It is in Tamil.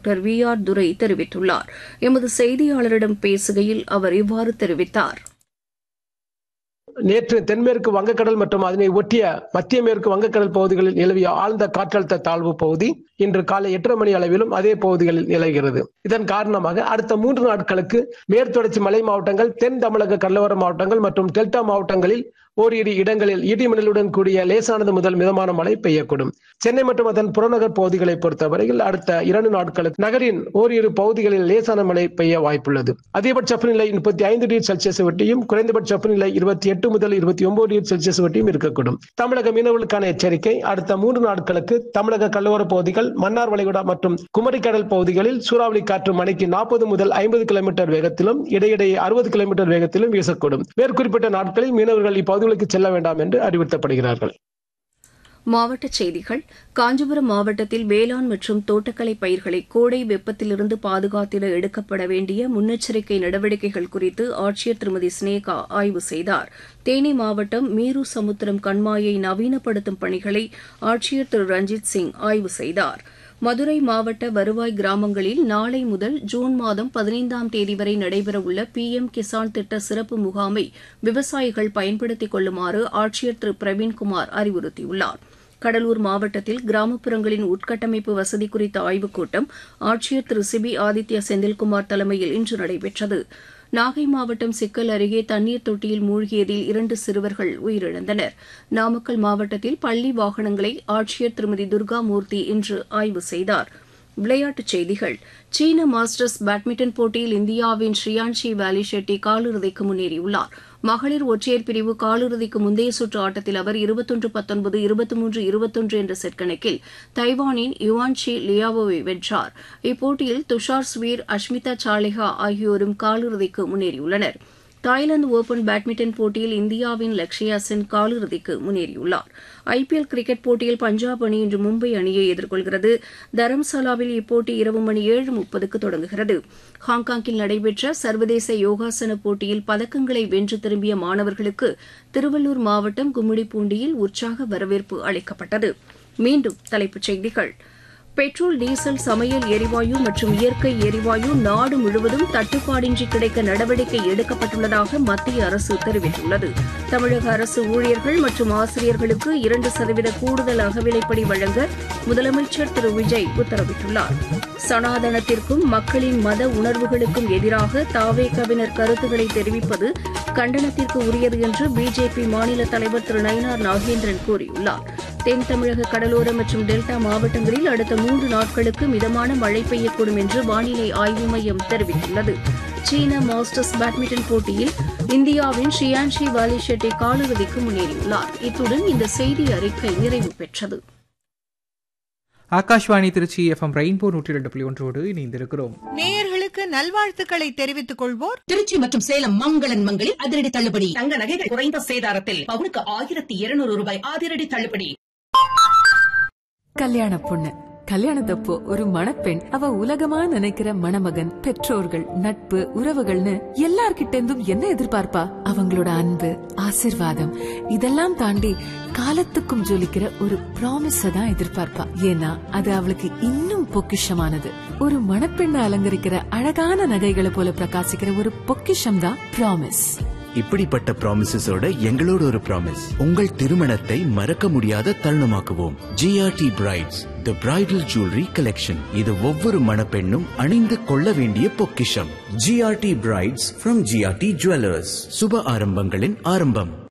டாக்டர் வி ஆர் துரை தெரிவித்துள்ளார் எமது செய்தியாளரிடம் பேசுகையில் அவர் இவ்வாறு தெரிவித்தார் நேற்று தென்மேற்கு வங்கக்கடல் மற்றும் அதனை ஒட்டிய மத்திய மேற்கு வங்கக்கடல் பகுதிகளில் நிலவிய ஆழ்ந்த காற்றழுத்த தாழ்வு பகுதி இன்று காலை எட்டரை மணி அளவிலும் அதே பகுதிகளில் நிலவுகிறது இதன் காரணமாக அடுத்த மூன்று நாட்களுக்கு மேற்தொடர்ச்சி மலை மாவட்டங்கள் தென் தமிழக கடலோர மாவட்டங்கள் மற்றும் டெல்டா மாவட்டங்களில் ஓரிரு இடங்களில் இடிமின்னலுடன் கூடிய லேசானது முதல் மிதமான மழை பெய்யக்கூடும் சென்னை மற்றும் அதன் புறநகர் பகுதிகளை பொறுத்தவரையில் அடுத்த இரண்டு நாட்களுக்கு நகரின் ஓரிரு பகுதிகளில் லேசான மழை பெய்ய வாய்ப்புள்ளது அதிகபட்ச வெப்பநிலை முப்பத்தி ஐந்து டிகிரி செல்சியஸ் வட்டியும் குறைந்தபட்ச வெப்பநிலை இருபத்தி எட்டு முதல் இருபத்தி ஒன்பது டிகிரி செல்சியஸ் வட்டியும் இருக்கக்கூடும் தமிழக மீனவர்களுக்கான எச்சரிக்கை அடுத்த மூன்று நாட்களுக்கு தமிழக கடலோர பகுதிகள் மன்னார் வளைகுடா மற்றும் குமரிக்கடல் பகுதிகளில் சூறாவளி காற்று மணிக்கு நாற்பது முதல் ஐம்பது கிலோமீட்டர் வேகத்திலும் இடையிடையே அறுபது கிலோமீட்டர் வேகத்திலும் வீசக்கூடும் மேற்குறிப்பிட்ட நாட்களில் மீனவர்கள் இப்பகுதிகளுக்கு செல்ல வேண்டாம் என்று அறிவுறுத்தப்படுகிறார்கள் மாவட்டச் செய்திகள் காஞ்சிபுரம் மாவட்டத்தில் வேளாண் மற்றும் தோட்டக்கலை பயிர்களை கோடை வெப்பத்திலிருந்து பாதுகாத்திட எடுக்கப்பட வேண்டிய முன்னெச்சரிக்கை நடவடிக்கைகள் குறித்து ஆட்சியர் திருமதி ஸ்னேகா ஆய்வு செய்தார் தேனி மாவட்டம் மீரு சமுத்திரம் கண்மாயை நவீனப்படுத்தும் பணிகளை ஆட்சியர் திரு ரஞ்சித் சிங் ஆய்வு செய்தார் மதுரை மாவட்ட வருவாய் கிராமங்களில் நாளை முதல் ஜூன் மாதம் பதினைந்தாம் தேதி வரை நடைபெறவுள்ள பி எம் கிசான் திட்ட சிறப்பு முகாமை விவசாயிகள் பயன்படுத்திக் கொள்ளுமாறு ஆட்சியர் திரு பிரவீன்குமார் அறிவுறுத்தியுள்ளார் கடலூர் மாவட்டத்தில் கிராமப்புறங்களின் உட்கட்டமைப்பு வசதி குறித்த ஆய்வுக் கூட்டம் ஆட்சியர் திரு சிபி ஆதித்ய செந்தில்குமார் தலைமையில் இன்று நடைபெற்றது நாகை மாவட்டம் சிக்கல் அருகே தண்ணீர் தொட்டியில் மூழ்கியதில் இரண்டு சிறுவர்கள் உயிரிழந்தனர் நாமக்கல் மாவட்டத்தில் பள்ளி வாகனங்களை ஆட்சியர் திருமதி துர்காமூர்த்தி இன்று ஆய்வு செய்தார் விளையாட்டுச் செய்திகள் சீன மாஸ்டர்ஸ் பேட்மிண்டன் போட்டியில் இந்தியாவின் ஸ்ரீயான்ஷி வேலி ஷெட்டி காலிறுதிக்கு முன்னேறியுள்ளார் மகளிர் ஒற்றையர் பிரிவு காலிறுதிக்கு முந்தைய சுற்று ஆட்டத்தில் அவர் இருபத்தொன்று பத்தொன்பது இருபத்தி மூன்று இருபத்தொன்று என்ற செட் கணக்கில் தைவானின் யுவான்ஷி லியாவோவை வென்றார் இப்போட்டியில் துஷார் ஸ்வீர் அஷ்மிதா சாலிஹா ஆகியோரும் காலிறுதிக்கு முன்னேறியுள்ளனா் தாய்லாந்து ஒபன் பேட்மிண்டன் போட்டியில் இந்தியாவின் லக்ஷயா சென் காலிறுதிக்கு முன்னேறியுள்ளார் ஐபிஎல் கிரிக்கெட் போட்டியில் பஞ்சாப் அணி இன்று மும்பை அணியை எதிர்கொள்கிறது தரம்சாலாவில் இப்போட்டி இரவு மணி ஏழு முப்பதுக்கு தொடங்குகிறது ஹாங்காங்கில் நடைபெற்ற சர்வதேச யோகாசன போட்டியில் பதக்கங்களை வென்று திரும்பிய மாணவர்களுக்கு திருவள்ளூர் மாவட்டம் கும்மிடிப்பூண்டியில் உற்சாக வரவேற்பு அளிக்கப்பட்டது மீண்டும் தலைப்புச் செய்திகள் பெட்ரோல் டீசல் சமையல் எரிவாயு மற்றும் இயற்கை எரிவாயு நாடு முழுவதும் தட்டுப்பாடின்றி கிடைக்க நடவடிக்கை எடுக்கப்பட்டுள்ளதாக மத்திய அரசு தெரிவித்துள்ளது தமிழக அரசு ஊழியர்கள் மற்றும் ஆசிரியர்களுக்கு இரண்டு சதவீத கூடுதல் அகவிலைப்படி வழங்க முதலமைச்சர் திரு விஜய் உத்தரவிட்டுள்ளார் சனாதனத்திற்கும் மக்களின் மத உணர்வுகளுக்கும் எதிராக தாவேகவினர் கருத்துக்களை தெரிவிப்பது கண்டனத்திற்கு உரியது என்று பிஜேபி மாநில தலைவர் திரு நயினார் நாகேந்திரன் கூறியுள்ளார் தென் தமிழக கடலோர மற்றும் டெல்டா மாவட்டங்களில் அடுத்த மூன்று நாட்களுக்கு மிதமான மழை பெய்யக்கூடும் என்று வானிலை ஆய்வு மையம் தெரிவித்துள்ளது சீன மாஸ்டர்ஸ் பேட்மிண்டன் போட்டியில் இந்தியாவின் ஷியான்ஷி வாலி ஷெட்டி காலிறுதிக்கு முன்னேறியுள்ளார் இத்துடன் இந்த செய்தி அறிக்கை நிறைவு பெற்றது ஆகாஷ்வாணி திருச்சி எஃப்எம் ரெயின்போ நூற்றி ரெண்டு புள்ளி ஒன்றோடு இணைந்திருக்கிறோம் நேயர்களுக்கு நல்வாழ்த்துக்களை தெரிவித்துக் கொள்வோர் திருச்சி மற்றும் சேலம் மங்களன் மங்களில் அதிரடி தள்ளுபடி தங்க நகைகள் குறைந்த சேதாரத்தில் பவுனுக்கு ஆயிரத்தி இருநூறு ரூபாய் அதிரடி தள்ளுபடி கல்யாண பொண்ணு கல்யாணத்தப்போ ஒரு மணப்பெண் அவ உலகமா நினைக்கிற மணமகன் பெற்றோர்கள் நட்பு உறவுகள்னு எல்லார்கிட்ட இருந்தும் என்ன எதிர்பார்ப்பா அவங்களோட அன்பு ஆசிர்வாதம் இதெல்லாம் தாண்டி காலத்துக்கும் ஜொலிக்கிற ஒரு ப்ராமிஸ தான் எதிர்பார்ப்பா ஏன்னா அது அவளுக்கு இன்னும் பொக்கிஷமானது ஒரு மணப்பெண்ணை அலங்கரிக்கிற அழகான நகைகளை போல பிரகாசிக்கிற ஒரு பொக்கிஷம் தான் ப்ராமிஸ் இப்படிப்பட்ட ப்ராமிசஸோட எங்களோட ஒரு ப்ராமிஸ் உங்கள் திருமணத்தை மறக்க முடியாத தருணமாக்குவோம் GRT brides the bridal jewellery collection இது ஒவ்வொரு மணப்பெண்ணும் அணிந்து கொள்ள வேண்டிய பொக்கிஷம் GRT brides from GRT jewellers சுப ஆரம்பங்களின் ஆரம்பம்